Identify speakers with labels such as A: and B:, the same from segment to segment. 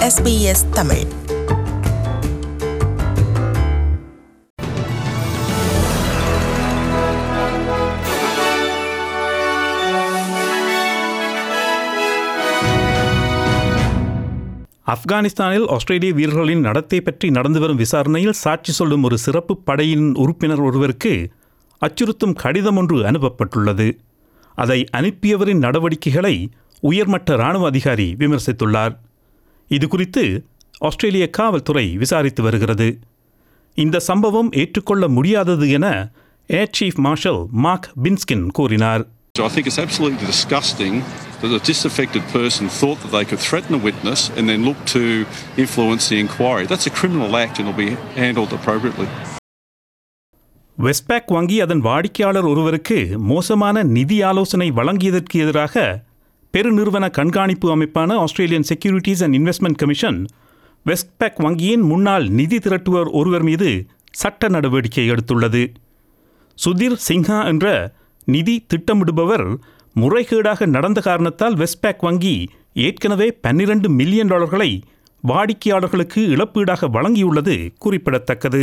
A: SBS Tamil
B: ஆப்கானிஸ்தானில் ஆஸ்திரேலிய வீரர்களின் நடத்தை பற்றி நடந்து வரும் விசாரணையில் சாட்சி சொல்லும் ஒரு சிறப்பு படையின் உறுப்பினர் ஒருவருக்கு அச்சுறுத்தும் கடிதம் ஒன்று அனுப்பப்பட்டுள்ளது அதை அனுப்பியவரின் நடவடிக்கைகளை உயர்மட்ட இராணுவ அதிகாரி விமர்சித்துள்ளார் இது குறித்து ஆஸ்திரேலிய காவல்துறை விசாரித்து வருகிறது இந்த சம்பவம் ஏற்றுக்கொள்ள முடியாதது என air chief marshal Mark Binskin கூறினார்
C: So I think it's absolutely disgusting that a disaffected person thought that they could threaten a witness and then look to influence the inquiry. That's a criminal act and will be handled appropriately.
B: Westpac வங்கி அதன் வாடிக்கையாளர் ஒருவருக்கு மோசமான நிதி ஆலோசனை வழங்கியதற்கு எதிராக பெருநிறுவன கண்காணிப்பு அமைப்பான Australian securities and investment commission Westpac வங்கியின் முன்னாள் நிதி திரட்டுவர் ஒருவர் மீது சட்ட நடவடிக்கை எடுத்துள்ளது சுதீர் சின்ஹா என்ற நிதி திட்டமிடுபவர் முறைகேடாக நடந்த காரணத்தால் வெஸ்பேக் வங்கி ஏற்கனவே பன்னிரண்டு மில்லியன் டாலர்களை வாடிக்கையாளர்களுக்கு இழப்பீடாக வழங்கியுள்ளது குறிப்பிடத்தக்கது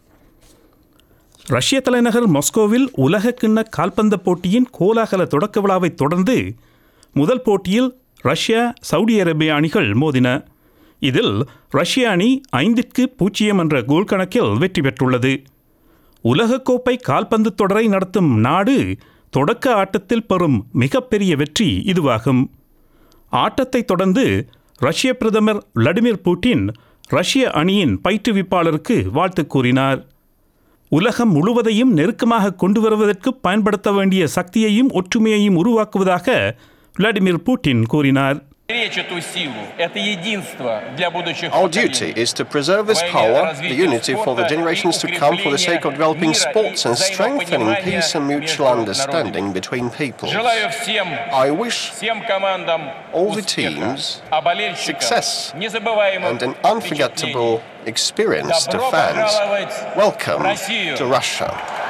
B: ரஷ்ய தலைநகர் மாஸ்கோவில் உலக கிண்ண கால்பந்து போட்டியின் கோலாகல தொடக்க விழாவைத் தொடர்ந்து முதல் போட்டியில் ரஷ்யா சவுடி அரேபியா அணிகள் மோதின இதில் ரஷ்ய அணி ஐந்திற்கு பூஜ்ஜியம் என்ற கோல் கணக்கில் வெற்றி பெற்றுள்ளது உலகக்கோப்பை கால்பந்து தொடரை நடத்தும் நாடு தொடக்க ஆட்டத்தில் பெறும் மிகப்பெரிய வெற்றி இதுவாகும் ஆட்டத்தைத் தொடர்ந்து ரஷ்ய பிரதமர் விளாடிமிர் புட்டின் ரஷ்ய அணியின் பயிற்றுவிப்பாளருக்கு வாழ்த்து கூறினார் உலகம் முழுவதையும் நெருக்கமாக கொண்டு வருவதற்கு பயன்படுத்த வேண்டிய சக்தியையும் ஒற்றுமையையும் உருவாக்குவதாக விளாடிமிர் புட்டின் கூறினார்
D: беречь эту силу. Это единство для будущих
E: Our
D: поколений.
E: duty is to preserve this power, the unity for the generations to come, for the sake of developing sports and strengthening peace and mutual understanding between peoples.
D: Желаю всем,
E: I wish
D: всем командам
E: all the
D: успеха,
E: teams
D: а болельщикам
E: success
D: незабываемых
E: and an unforgettable
D: впечатлений.
E: experience to
D: Добро
E: fans.
D: пожаловать в
E: Welcome
D: Россию.
E: to Russia.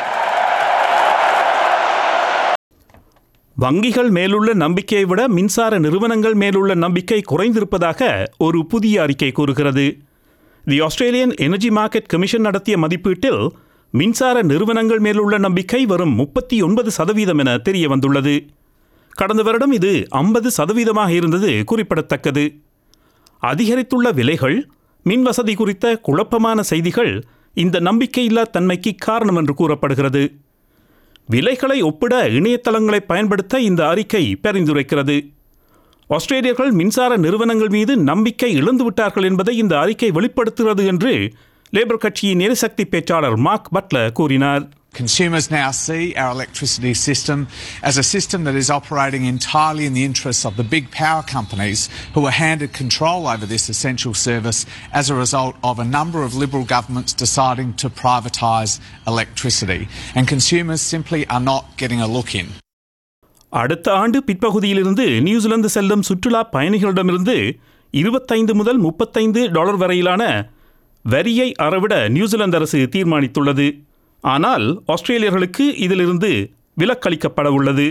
B: வங்கிகள் மேலுள்ள நம்பிக்கையை விட மின்சார நிறுவனங்கள் மேலுள்ள நம்பிக்கை குறைந்திருப்பதாக ஒரு புதிய அறிக்கை கூறுகிறது the Australian energy market commission நடத்திய மதிப்பீட்டில் மின்சார நிறுவனங்கள் மேலுள்ள நம்பிக்கை வரும் முப்பத்தி ஒன்பது சதவீதம் என தெரிய வந்துள்ளது கடந்த வருடம் இது ஐம்பது சதவீதமாக இருந்தது குறிப்பிடத்தக்கது அதிகரித்துள்ள விலைகள் மின் வசதி குறித்த குழப்பமான செய்திகள் இந்த நம்பிக்கையில்லா தன்மைக்கு காரணம் என்று கூறப்படுகிறது விலைகளை ஒப்பிட இணையதளங்களை பயன்படுத்த இந்த அறிக்கை பரிந்துரைக்கிறது ஆஸ்திரேலியர்கள் மின்சார நிறுவனங்கள் மீது நம்பிக்கை இழந்துவிட்டார்கள் என்பதை இந்த அறிக்கை வெளிப்படுத்துகிறது என்று லேபர் கட்சியின் எரிசக்தி பேச்சாளர் மார்க் பட்லர் கூறினார்
F: Consumers now see our electricity system as a system that is operating entirely in the interests of the big power companies who are handed control over this essential service as a result of a number of Liberal governments deciding to privatise electricity. And consumers simply are not getting a look in.
B: அடுத்த ஆண்டு பிற்பகுதியிலிருந்து New Zealand செல்லும் சுற்றுலா பயணிகளிடமிருந்து இருபத்தைந்து முதல் முப்பத்தைந்து dollar வரையிலான வரியை அறவிட New Zealand அரசு தீர்மானித்துள்ளது ஆனால் ஆஸ்திரேலியர்களுக்கு இதிலிருந்து விலக்களிக்கப்பட உள்ளது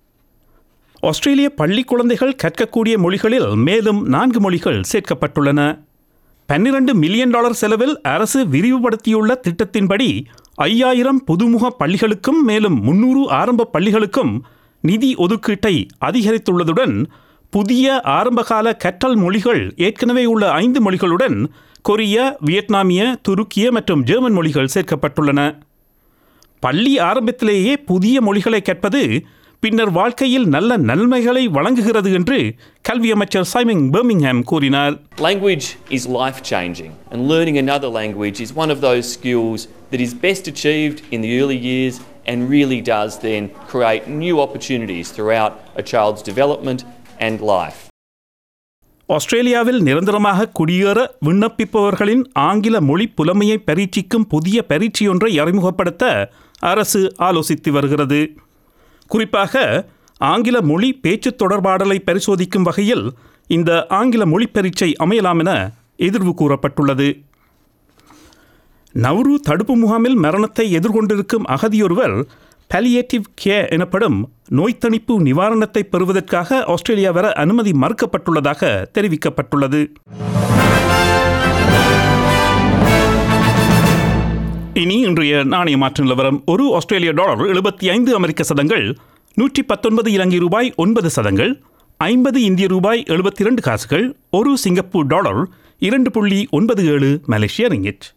B: ஆஸ்திரேலிய பள்ளி குழந்தைகள் கற்கக்கூடிய மொழிகளில் மேலும் நான்கு மொழிகள் சேர்க்கப்பட்டுள்ளன பன்னிரண்டு மில்லியன் டாலர் செலவில் அரசு விரிவுபடுத்தியுள்ள திட்டத்தின்படி ஐயாயிரம் புதுமுக பள்ளிகளுக்கும் மேலும் முன்னூறு ஆரம்ப பள்ளிகளுக்கும் நிதி ஒதுக்கீட்டை அதிகரித்துள்ளதுடன் புதிய ஆரம்பகால கற்றல் மொழிகள் ஏற்கனவே உள்ள ஐந்து மொழிகளுடன் கொரிய வியட்நாமிய துருக்கிய மற்றும் ஜெர்மன் மொழிகள் சேர்க்கப்பட்டுள்ளன பள்ளி ஆரம்பத்திலேயே புதிய மொழிகளை கற்பது பின்னர் வாழ்க்கையில் நல்ல நன்மைகளை வழங்குகிறது என்று கல்வி அமைச்சர் சைமன் பெர்மிங்ஹாம் கூறினார்
G: Language is life changing, and learning another language is one of those skills that is best achieved in the early years and really does then create new opportunities throughout a child's development and life.
B: ஆஸ்திரேலியாவில் நிரந்தரமாக குடியேற விண்ணப்பிப்பவர்களின் ஆங்கில மொழி புலமையை பரீட்சிக்கும் புதிய பரீட்சையொன்றை அறிமுகப்படுத்த அரசு ஆலோசித்து வருகிறது குறிப்பாக ஆங்கில மொழி பேச்சு தொடர்பாடலை பரிசோதிக்கும் வகையில் இந்த ஆங்கில மொழி பரீட்சை அமையலாம் என எதிர்வு கூறப்பட்டுள்ளது நவ்ரு தடுப்பு முகாமில் மரணத்தை எதிர்கொண்டிருக்கும் அகதியொருவர் பாலியேட்டிவ் கேர் எனப்படும் நோய் தணிப்பு நிவாரணத்தை பெறுவதற்காக ஆஸ்திரேலியா வர அனுமதி மறுக்கப்பட்டுள்ளதாக தெரிவிக்கப்பட்டுள்ளது இனி இன்றைய நாணய மாற்று நிலவரம் ஒரு ஆஸ்திரேலிய டாலர் எழுபத்தி ஐந்து அமெரிக்க சதங்கள் நூற்றி பத்தொன்பது இலங்கை ரூபாய் ஒன்பது சதங்கள் ஐம்பது இந்திய ரூபாய் எழுபத்தி இரண்டு காசுகள் ஒரு சிங்கப்பூர் டாலர் இரண்டு புள்ளி ஒன்பது ஏழு மலேசிய ரிங்கிட்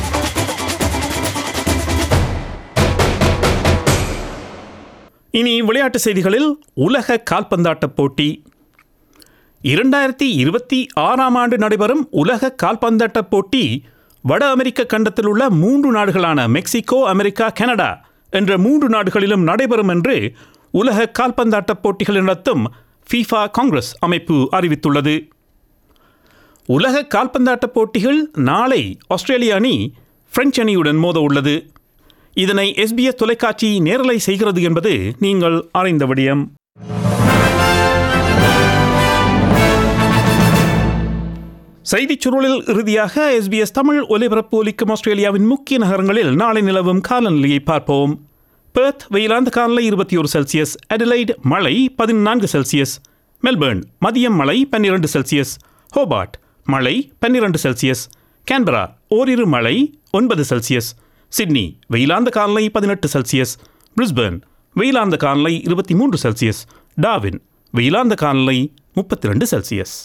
B: இனி விளையாட்டு செய்திகளில் உலக கால்பந்தாட்ட போட்டி இரண்டாயிரத்தி இருபத்தி ஆறாம் ஆண்டு நடைபெறும் உலக கால்பந்தாட்ட போட்டி வட அமெரிக்க கண்டத்தில் உள்ள மூன்று நாடுகளான மெக்சிகோ அமெரிக்கா கனடா என்ற மூன்று நாடுகளிலும் நடைபெறும் என்று உலக கால்பந்தாட்ட போட்டிகள் நடத்தும் ஃபீஃபா காங்கிரஸ் அமைப்பு அறிவித்துள்ளது உலக கால்பந்தாட்ட போட்டிகள் நாளை ஆஸ்திரேலிய அணி பிரெஞ்சு அணியுடன் மோத உள்ளது இதனை எஸ்பிஎஸ் தொலைக்காட்சி நேரலை செய்கிறது என்பது நீங்கள் அறிந்த விடயம் செய்திச் சுருளில் இறுதியாக எஸ்பிஎஸ் தமிழ் ஒலிபரப்பு ஒலிக்கும் ஆஸ்திரேலியாவின் முக்கிய நகரங்களில் நாளை நிலவும் காலநிலையை பார்ப்போம் பெர்த் வெயிலாந்த காலநிலை இருபத்தி ஒரு செல்சியஸ் அடிலைட் மழை பதினான்கு செல்சியஸ் மெல்பர்ன் மதியம் மழை பன்னிரண்டு செல்சியஸ் ஹோபார்ட் மழை பன்னிரண்டு செல்சியஸ் கேன்பரா ஓரிரு மழை ஒன்பது செல்சியஸ் சிட்னி வெயிலாந்த காலநிலை பதினெட்டு செல்சியஸ் பிரிஸ்பர்ன் வெயிலாந்த காலநிலை இருபத்தி மூன்று செல்சியஸ் டாவின் வெயிலாந்த காலநிலை முப்பத்தி ரெண்டு செல்சியஸ்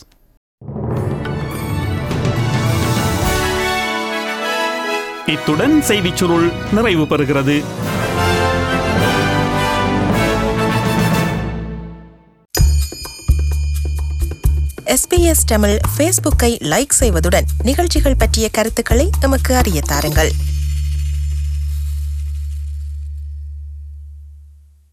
B: இத்துடன் செய்திச் சுருள் நிறைவு பெறுகிறது
A: எஸ்பிஎஸ் தமிழ் ஃபேஸ்புக்கை லைக் செய்வதுடன் நிகழ்ச்சிகள் பற்றிய கருத்துக்களை எமக்கு அறிய தாருங்கள்